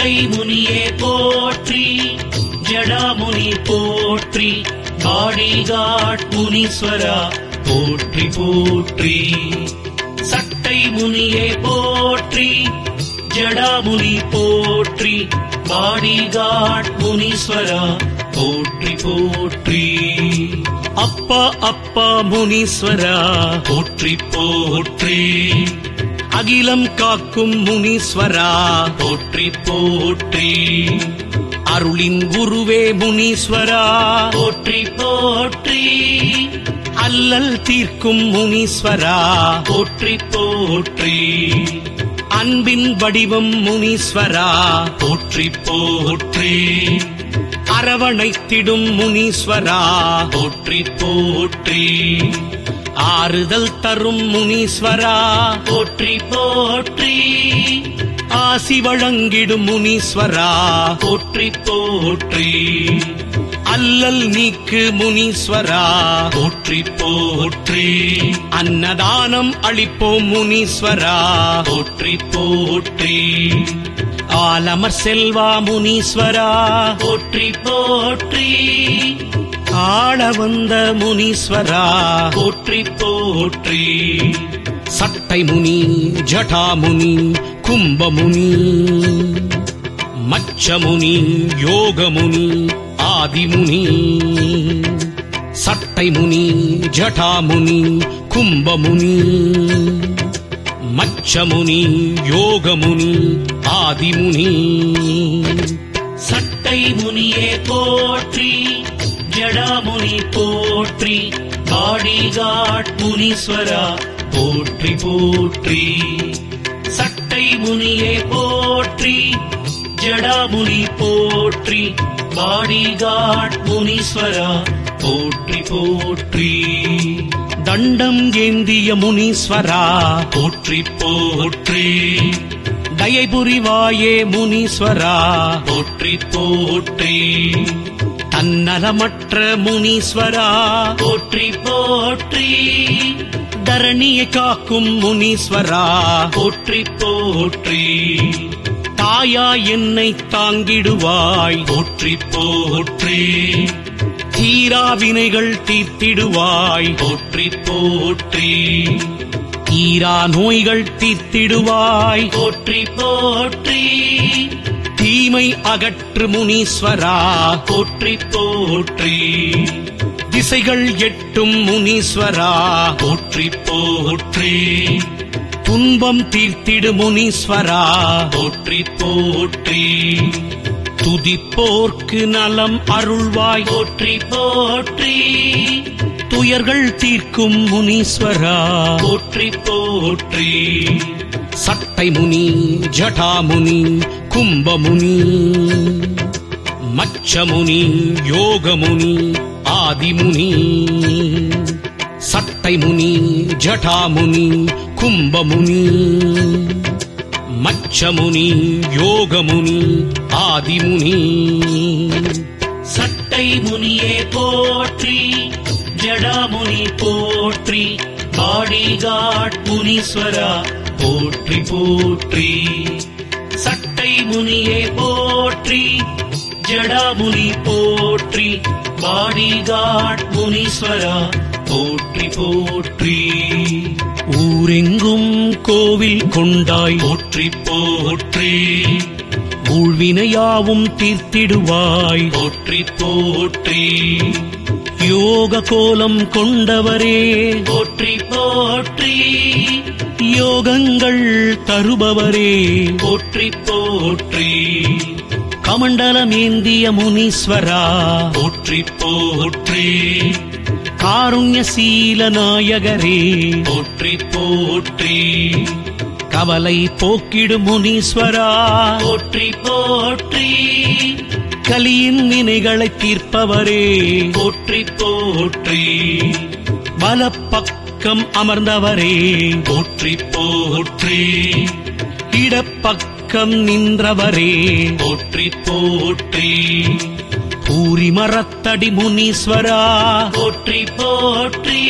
சட்டை முனியே போற்றி ஜடாமுனி போற்றி பாடிகாட் முனீஸ்வரா போற்றி போற்றி சட்டை முனியே போற்றி ஜடாமுனி போற்றி பாடிகாட் முனீஸ்வரா போற்றி போற்றி அப்பா அப்பா முனீஸ்வரா போற்றி போற்றி அகிலம் காக்கும் முனீஸ்வரா போற்றி போற்றி அருளின் குருவே முனீஸ்வரா போற்றி போற்றி அல்லல் தீர்க்கும் முனீஸ்வரா போற்றி போற்றி அன்பின் வடிவம் முனீஸ்வரா போற்றி போற்றி அரவணைத்திடும் முனீஸ்வரா போற்றி போற்றி ஆறுதல் தரும் முனீஸ்வரா போற்றி போற்றி ஆசி வழங்கிடும் முனீஸ்வரா போற்றி போற்றி அல்லல் நீக்கு முனீஸ்வரா போற்றி போற்றி அன்னதானம் அளிப்போம் முனீஸ்வரா போற்றி போற்றி ஆலமர் செல்வா முனீஸ்வரா போற்றி போற்றி ஆள வந்த முனீஸ்வரா போற்றி போற்றி சட்டை முனி ஜடாமுனி கும்பமுனி மச்சமுனி யோகமுனி ஆதிமுனி சட்டை முனி ஜடாமுனி கும்பமுனி மச்சமுனி யோகமுனி ஆதிமுனி சட்டை முனியே போற்றி ஜடாமுனி போற்றி பாடிகாட் முனீஸ்வரா போற்றி போற்றி சட்டை முனியே போற்றி ஜடாமுனி போற்றி பாடிகாட் முனீஸ்வரா போற்றி போற்றி தண்டம் ஏந்திய முனீஸ்வரா போற்றி போற்றி தயை புரிவாயே முனீஸ்வரா போற்றி போற்றி தன்னலமற்ற முனீஸ்வரா போற்றி போற்றி தரணியை காக்கும் முனீஸ்வரா போற்றி போற்றி தாயா என்னை தாங்கிடுவாய் போற்றி போற்றி தீரா வினைகள் தீர்த்திடுவாய் போற்றி போற்றி தீரா நோய்கள் தீர்த்திடுவாய் போற்றி போற்றி தீமை அகற்று முனீஸ்வரா போற்றி போற்றி திசைகள் எட்டும் முனீஸ்வரா போற்றி போற்றி துன்பம் தீர்த்திடு முனீஸ்வரா போற்றி போற்றி துதிப்போர்க்கு நலம் அருள்வாய் போற்றி போற்றி துயர்கள் தீர்க்கும் முனீஸ்வரா போற்றி போற்றி சட்டை முனி ஜடாமுனி கும்பமுனி மச்சமுனி யோகமுனி ஆதிமுனி சட்டை முனி ஜடாமுனி கும்பமுனி மச்சமுனி யோகமுனி ஆதிமுனி சட்டை முனியே போற்றி ஜடாமுனி போற்றி பாடிகாட் முனீஸ்வரா போற்றி போற்றி சட்டை முனியே போற்றி ஜடாமுனி போற்றி பாடிகாட் முனீஸ்வரா போற்றி போற்றி ஊரெங்கும் கோவில் கொண்டாய் போற்றி போற்றி ஊழ்வினையாவும் தீர்த்திடுவாய் போற்றி போற்றி யோக கோலம் கொண்டவரே போற்றி போற்றி யோகங்கள் தருபவரே போற்றி போற்றி கமண்டலமேந்திய முனீஸ்வரா போற்றி போற்றி காருண்யசீல நாயகரே போற்றி போற்றி கவலை போக்கிடும் முனீஸ்வரா போற்றி போற்றி கலியின் வினைகளை தீர்ப்பவரே போற்றி போற்றி வலப்பக்கம் அமர்ந்தவரே போற்றி போற்றி இடப்பக்கம் நின்றவரே போற்றி போற்றி பூரி மரத்தடி முனீஸ்வரா போற்றி போற்றி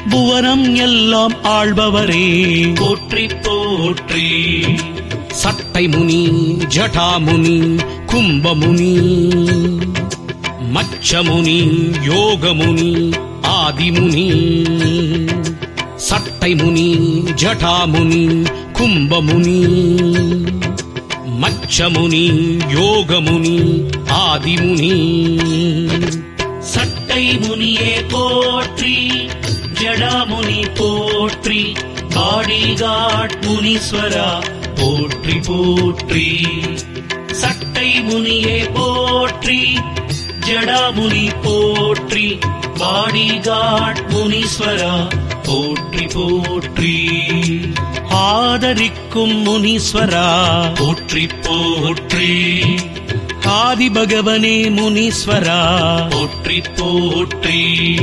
புவனம் எல்லாம் ஆள்பவரே போற்றி போற்றி சட்டை சட்டை முனி ஜடாமுனி கும்பமுனி மச்சமுனி யோகமுனி ஆதிமுனி சட்டை முனி ஜடாமுனி கும்பமுனி மச்சமுனி யோகமுனி ஆதிமுனி சட்டை முனியே போற்றி ஜடாமுனி போற்றி பாடிகாட் முனீஸ்வரா போற்றி போற்றி சட்டை முனியே போற்றி ஜடாமுனி போற்றி பாடிகாட் முனீஸ்வரா போற்றி போற்றி ஆதரிக்கும் முனீஸ்வரா போற்றி போற்றி ஆதி பகவனே முனீஸ்வரா போற்றி போற்றி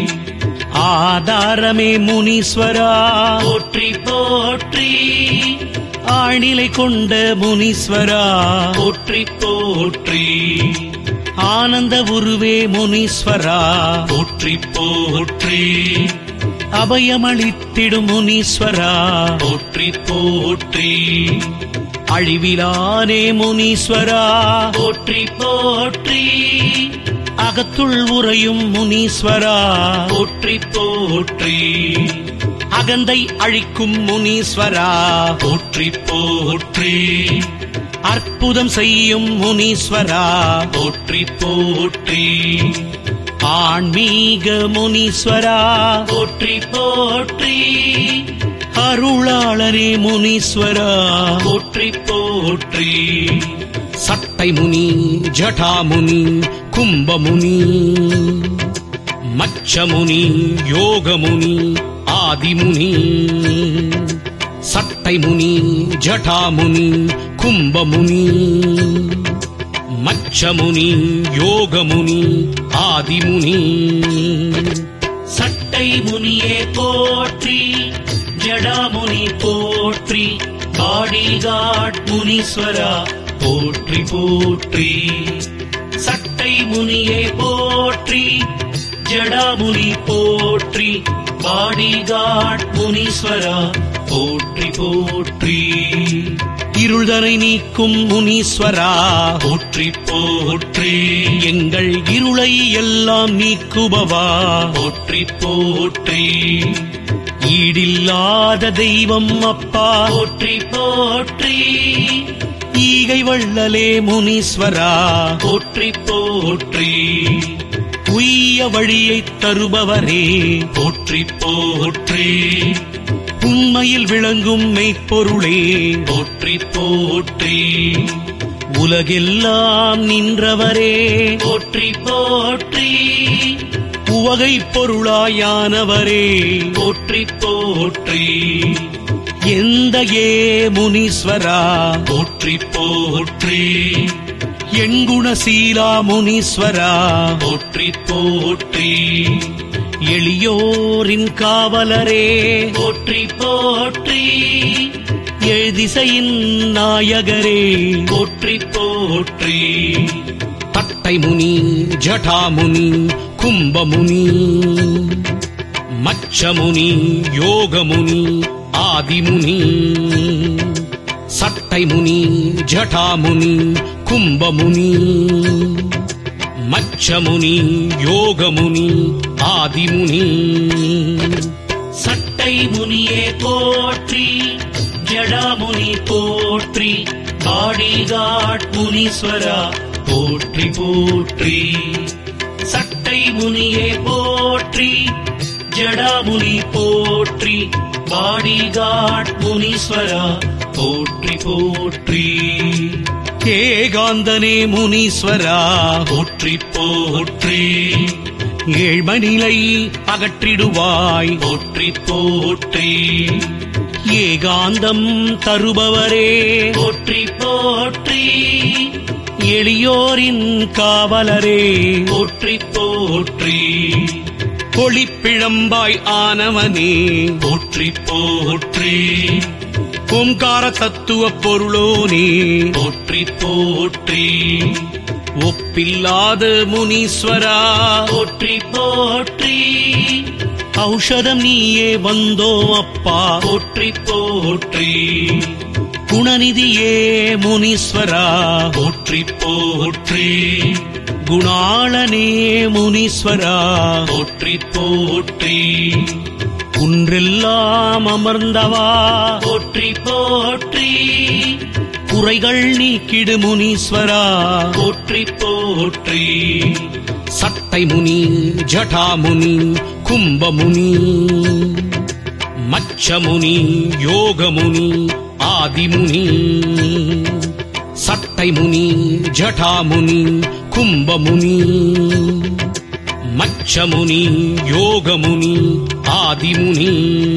ஆதாரமே முனீஸ்வரா போற்றி போற்றி ஆணிலை கொண்ட முனீஸ்வரா போற்றி போற்றி ஆனந்த உருவே முனீஸ்வரா போற்றி போற்றி அபயமளித்திடும் முனீஸ்வரா போற்றி போற்றி அழிவிலானே முனீஸ்வரா போற்றி போற்றி அகத்துள் உறையும் முனீஸ்வரா போற்றி போற்றி அகந்தை அழிக்கும் முனீஸ்வரா போற்றி போற்றி அற்புதம் செய்யும் முனீஸ்வரா போற்றி போற்றி ஆன்மீக முனீஸ்வரா போற்றி போற்றி அருளாளரே முனீஸ்வரா போற்றி போற்றி சட்டை முனி ஜடாமுனி கும்பமுனி மச்சமுனி யோகமுனி ஆதிமுனி சட்டை முனி ஜடாமுனி கும்பமுனி மச்சமுனி யோகமுனி ஆதிமுனி சட்டை முனியே போற்றி ஜடாமுனி போற்றி பாடிகாட் முனீஸ்வரா போற்றி போற்றி சட்டை முனியே போற்றி ஜடாமுனி போற்றி பாடிகாட் முனீஸ்வரா போற்றி போற்றி இருள்தரை நீக்கும் முனீஸ்வரா போற்றி போற்றி எங்கள் இருளை எல்லாம் நீக்குபவா போற்றி போற்றி ஈடில்லாத தெய்வம் அப்பா போற்றி போற்றி ஈகை வள்ளலே முனீஸ்வரா போற்றி போற்றி உய்ய வழியைத் தருபவரே போற்றி போற்றி உண்மையில் விளங்கும் மெய்ப்பொருளே போற்றி போற்றி உலகெல்லாம் நின்றவரே போற்றி போற்றி உவகை பொருளாயானவரே போற்றி போற்றி எந்த ஏ முனீஸ்வரா போற்றி போற்றி எண்குணசீலா முனீஸ்வரா போற்றி போற்றி எளியோரின் காவலரே போற்றி போற்றி எழுதிசையின் நாயகரே போற்றி போற்றி தட்டை முனி ஜடாமுனி கும்பமுனி மச்சமுனி யோகமுனி ஆதிமுனி சட்டை முனி ஜடாமுனி கும்பமுனி மச்சமுனி யோகமுனி ஆதிமுனி சட்டை முனியே போற்றி ஜடாமுனி போற்றி பாடிகாட் முனீஸ்வரா போற்றி போற்றி சட்டை முனியே போற்றி ஜடாமுனி போற்றி பாடிகாட் முனீஸ்வரா போற்றி போற்றி ஏகாந்தனே முனீஸ்வரா போற்றி போற்றி ஏழ்மணிலை அகற்றிடுவாய் போற்றி போற்றி ஏகாந்தம் தருபவரே போற்றி போற்றி எளியோரின் காவலரே போற்றி போற்றி ஒளிப்பிழம்பாய் ஆனவனே போற்றி போற்றி ஓம்கார தத்துவ பொருளோனே போற்றி போற்றி ஒப்பில்லாத முனீஸ்வரா போற்றி போற்றி ஔஷதம் நீயே வந்தோ அப்பா போற்றி போற்றி குணநிதியே முனீஸ்வரா போற்றி போற்றி குணாளனே முனீஸ்வரா போற்றி போற்றி குன்றெல்லாம் அமர்ந்தவா போற்றி போற்றி குறைகள் நீக்கிடு முனீஸ்வரா போற்றி போற்றி சட்டை முனி ஜடாமுனி கும்பமுனி மச்சமுனி யோகமுனி ஆதிமுனி சட்டை முனி ஜடாமுனி கும்பமுனி மச்சமுனி யோகமுனி ஆதிமுனி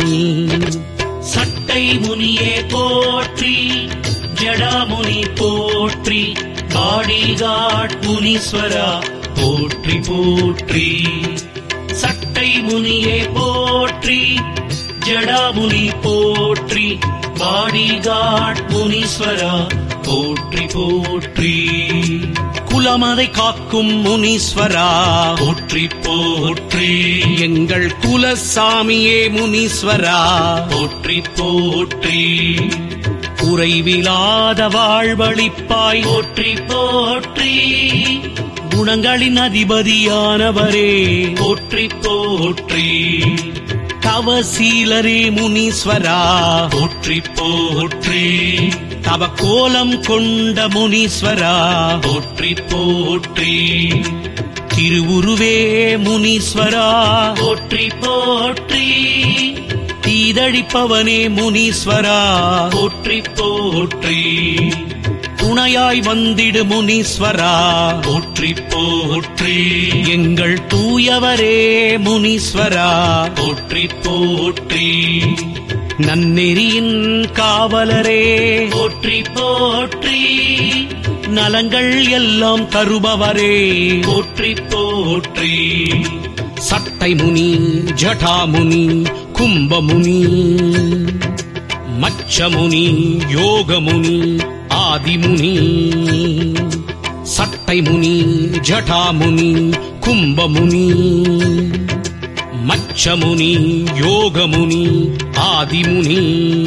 சட்டை முனியே போற்றி ஜடாமுனி போற்றி பாடிகாட் முனீஸ்வரா போற்றி போற்றி சட்டை முனியே போற்றி ஜடாமுனி போற்றி பாடிகாட் முனீஸ்வரா போற்றி போற்றி குலமதை காக்கும் முனீஸ்வரா போற்றி போற்றி எங்கள் குலசாமியே முனீஸ்வரா போற்றி போற்றி குறைவிலாத வாழ்வழிப்பாய் போற்றி போற்றி குணங்களின் அதிபதியானவரே போற்றி போற்றி தவசீலரே முனீஸ்வரா போற்றி போற்றி தவ கோலம் கொண்ட முனீஸ்வரா போற்றி போற்றி திருவுருவே முனீஸ்வரா போற்றி போற்றி தீதழிப்பவனே முனீஸ்வரா போற்றி போற்றி துணையாய் வந்திடு முனீஸ்வரா போற்றி போற்றி எங்கள் தூயவரே முனீஸ்வரா போற்றி போற்றி நன்னெறியின் காவலரே போற்றி போற்றி நலங்கள் எல்லாம் தருபவரே போற்றி போற்றி சட்டை முனி ஜடாமுனி கும்பமுனி மச்சமுனி யோகமுனி ஆதிமுனி சட்டை முனி ஜடாமுனி கும்பமுனி மச்சமுனி யோகமுனி ஆதிமுனி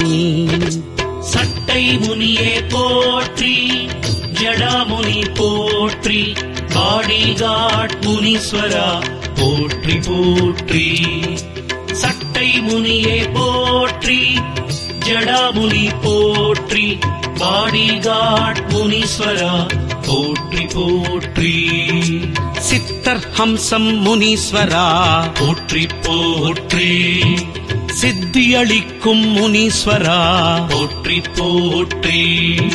சட்டை முனியே போற்றி ஜடாமுனி போற்றி பாடிகாட் முனீஸ்வரா போற்றி போற்றி சட்டை முனியே போற்றி ஜடாமுனி போற்றி பாடிகாட் முனீஸ்வரா போற்றி போற்றி சித்தர் ஹம்சம் முனீஸ்வரா போற்றி போற்றி சித்தியளிக்கும் முனீஸ்வரா போற்றி போற்றி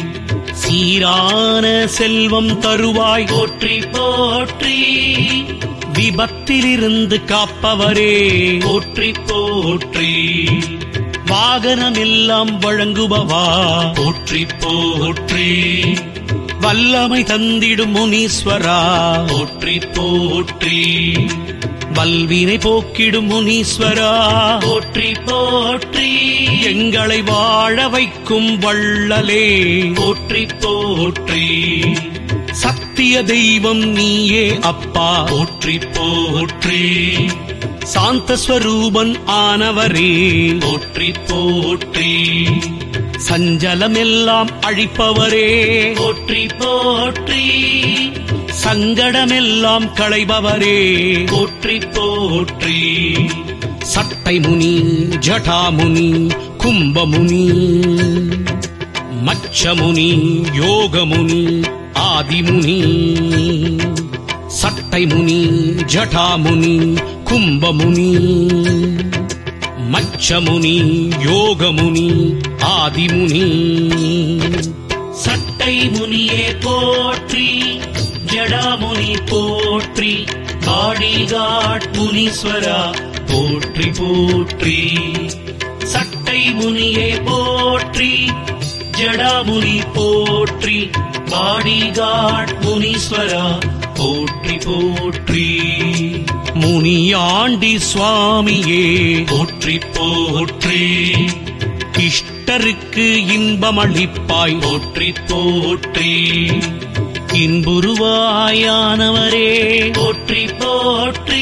சீரான செல்வம் தருவாய் போற்றி போற்றி விபத்திலிருந்து காப்பவரே போற்றி போற்றி வாகனமெல்லாம் வழங்குபவா போற்றி போற்றி வல்லமை தந்திடும் முனீஸ்வரா போற்றி போற்றி வல்வினை போக்கிடும் முனீஸ்வரா போற்றி போற்றி எங்களை வாழ வைக்கும் வள்ளலே போற்றி போற்றி சத்திய தெய்வம் நீயே அப்பா போற்றி போற்றி சாந்த ஸ்வரூபன் ஆனவரே போற்றி போற்றி சஞ்சலமெல்லாம் அழிப்பவரே போற்றி போற்றி சங்கடமெல்லாம் களைபவரே போற்றி போற்றி சட்டை முனி ஜடாமுனி கும்பமுனி மச்சமுனி யோகமுனி ஆதிமுனி சட்டை முனி ஜடாமுனி கும்பமுனி மச்சமுனி யோகமுனி ஆதிமுனி சட்டை முனியே போற்றி ஜடாமுனி போற்றி பாடிகாட் முனீஸ்வரா போற்றி போற்றி சட்டை முனியே போற்றி ஜடாமுனி போற்றி பாடிகாட் முனீஸ்வரா போற்றி போற்றி முனியாண்டி சுவாமியே போற்றி போற்றி இஷ்டருக்கு இன்பமளிப்பாய் போற்றி போற்றி இன்புருவாயானவரே போற்றி போற்றி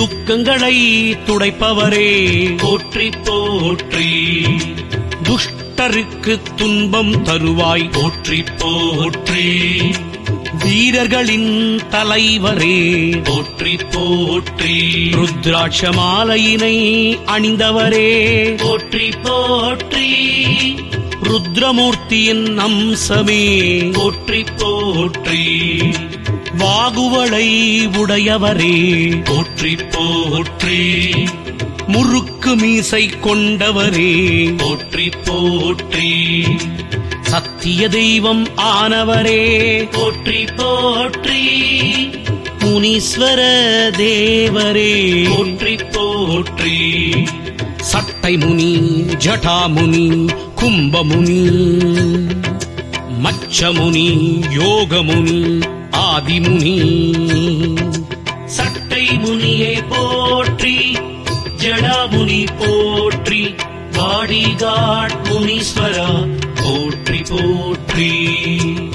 துக்கங்களை துடைப்பவரே போற்றி போற்றி துஷ்ட தொண்டருக்கு துன்பம் தருவாய் போற்றி போற்றி வீரர்களின் தலைவரே போற்றி போற்றி ருத்ராட்ச மாலையினை அணிந்தவரே போற்றி போற்றி ருத்ரமூர்த்தியின் அம்சமே போற்றி போற்றி வாகுவளை உடையவரே போற்றி போற்றி முறுக்கு மீசை கொண்டவரே போற்றி போற்றி சத்திய தெய்வம் ஆனவரே போற்றி போற்றி முனீஸ்வர தேவரே போற்றி போற்றி சட்டை முனி ஜடாமுனி கும்பமுனி மச்சமுனி யோகமுனி ஆதிமுனி சட்டை முனியே போற்றி ஜடாமுனி போற்றி பாடிகாட் முனீஸ்வரா போற்றி போற்றி